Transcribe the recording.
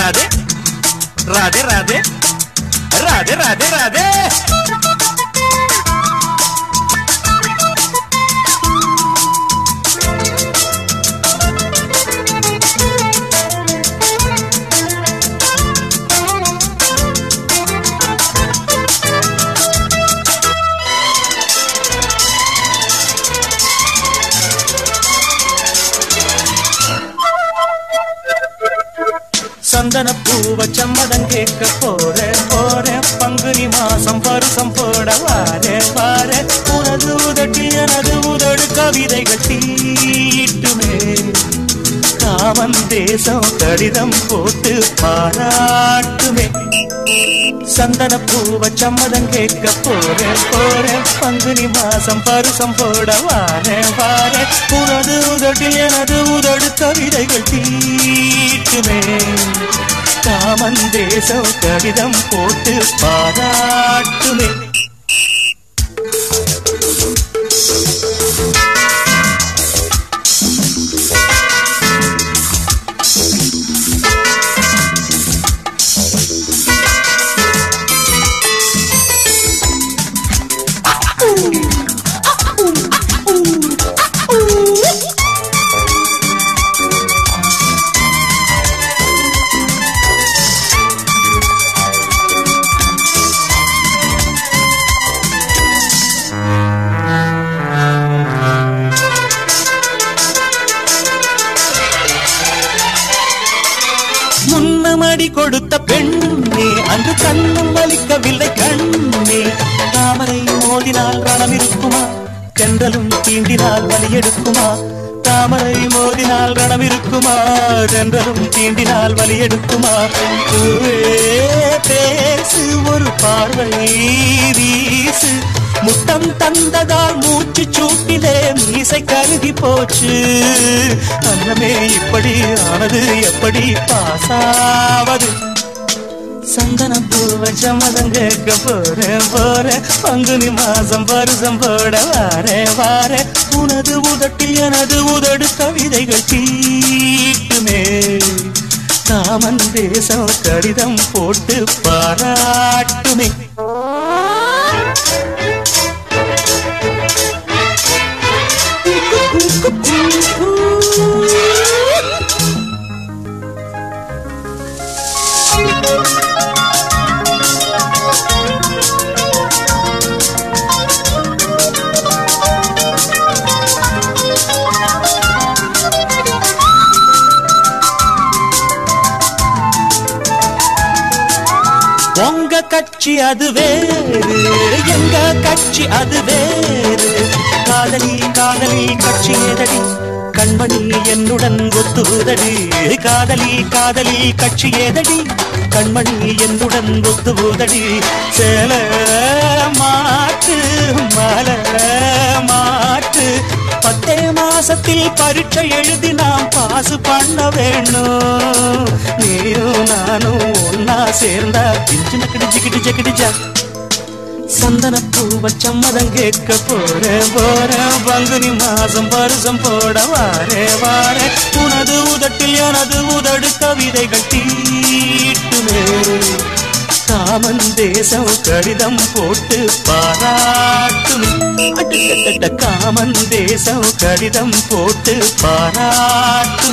ராதே ராதே ராதே ராதே ராதே ராதே சந்தன பூவ சம்மதம் கேட்க போற போற பங்குனி மாசம் பருசம் போட வார வார உனது உதட்டில் எனது உதடு கவிதைகள் தீட்டுமே காமன் தேசம் கடிதம் போட்டு பாராட்டுமே சந்தன பூவ சம்மதம் கேட்க போற போற பங்குனி மாசம் பருசம் போட வார வார உனது உதட்டில் எனது உதடு கவிதைகள் தீட்டுமே காமன் தேசம் கடிதம் போட்டு பாராட்டுமே முன்னமடி கொடுத்த பெண்ணே அன்று கண்ணும் வலிக்கவில்லை கண்ணே தாமரை மோதினால் ரணம் இருக்குமா தென்றலும் தீண்டினால் வலி எடுக்குமா தாமரை மோதினால் ரணம் இருக்குமா தென்றலும் தீண்டினால் வலி எடுக்குமா பூவே பேசு ஒரு பார்வை வீசு முத்தம் தந்ததால் மூச்சு சூட்டிலே மீசை கருகி போச்சு அன்னமே இப்படி ஆனது எப்படி பாசாவது சந்தன பூவ சம்மதம் கேட்க போறேன் போறேன் பங்குனி மாசம் பருசம் போட வாரே வாரே உனது உதட்டில் எனது உதடு கவிதைகள் தீட்டுமே காமன் தேசம் கடிதம் போட்டு பாராட்டுமே உங்க கட்சி அது வேறு எங்க கட்சி அது வேறு காதலி காதலி கட்சி ஏதடி கண்மணி என்னுடன் ஒத்துதடி காதலி காதலி கட்சி ஏதடி கண்மணி என்னுடன் ஒத்துதடி சேல மாட்டு மல மாட்டு பத்தே மாசத்தில் பரீட்சை எழுதி நாம் பாசு பண்ண வேணும் நீயும் நானும் ஒன்னா சேர்ந்தா கிஞ்சு நக்கடி ஜிகிடி ஜகிடிஜா சந்தன பூவ சம்மதம் கேட்க போறேன் போறேன் பங்குனி மாசம் பருசம் போட வாரே வாரே உனது உதட்டில் எனது உதடு கவிதைகள் தீட்டுமே காமன் தேசம் கடிதம் போட்டு பாராட்டுமே அட்டட்டட்ட காமன் தேசம் கடிதம் போட்டு பாராட்டுமே